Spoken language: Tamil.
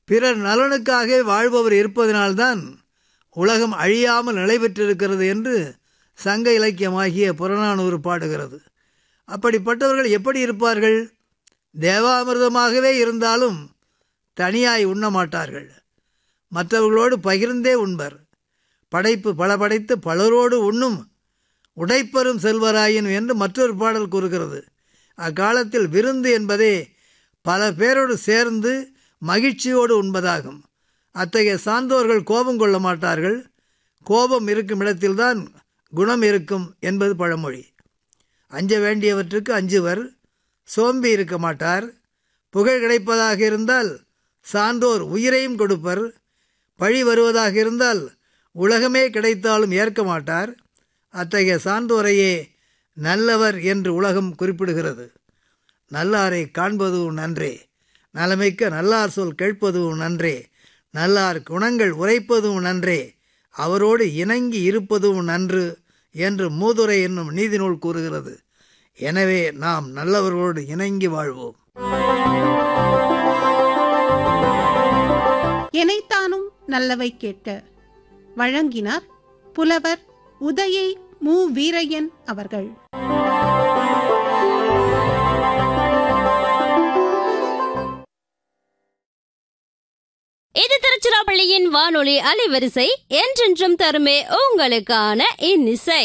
பிறர் நலனுக்காக வாழ்பவர் இருப்பதனால்தான் உலகம் அழியாமல் நிலை பெற்றிருக்கிறது என்று சங்க இலக்கியமாகிய புறநானூறு பாடுகிறது அப்படிப்பட்டவர்கள் எப்படி இருப்பார்கள் தேவாமிர்தமாகவே இருந்தாலும் தனியாய் உண்ண மாட்டார்கள் மற்றவர்களோடு பகிர்ந்தே உண்பர் படைப்பு பல படைத்து பலரோடு உண்ணும் உடைப்பெறும் செல்வராயின் என்று மற்றொரு பாடல் கூறுகிறது அக்காலத்தில் விருந்து என்பதே பல பேரோடு சேர்ந்து மகிழ்ச்சியோடு உண்பதாகும் அத்தகைய சான்றோர்கள் கோபம் கொள்ள மாட்டார்கள் கோபம் இருக்கும் இடத்தில்தான் குணம் இருக்கும் என்பது பழமொழி அஞ்ச வேண்டியவற்றுக்கு அஞ்சுவர் சோம்பி இருக்க மாட்டார் புகழ் கிடைப்பதாக இருந்தால் சான்றோர் உயிரையும் கொடுப்பர் பழி வருவதாக இருந்தால் உலகமே கிடைத்தாலும் ஏற்க மாட்டார் அத்தகைய சான்றோரையே நல்லவர் என்று உலகம் குறிப்பிடுகிறது நல்லாரை காண்பதும் நன்றே நலமிக்க நல்லார் சொல் கேட்பதும் நன்றே நல்லார் குணங்கள் உரைப்பதும் நன்றே அவரோடு இணங்கி இருப்பதும் நன்று என்று மூதுரை என்னும் நீதிநூல் கூறுகிறது எனவே நாம் நல்லவர்களோடு இணங்கி வாழ்வோம் எனைத்தானும் நல்லவை கேட்க வழங்கினார் புலவர் உதயை மு வீரையன் அவர்கள் இது திருச்சிராப்பள்ளியின் வானொலி அலைவரிசை என்றென்றும் தருமே உங்களுக்கான இன்னிசை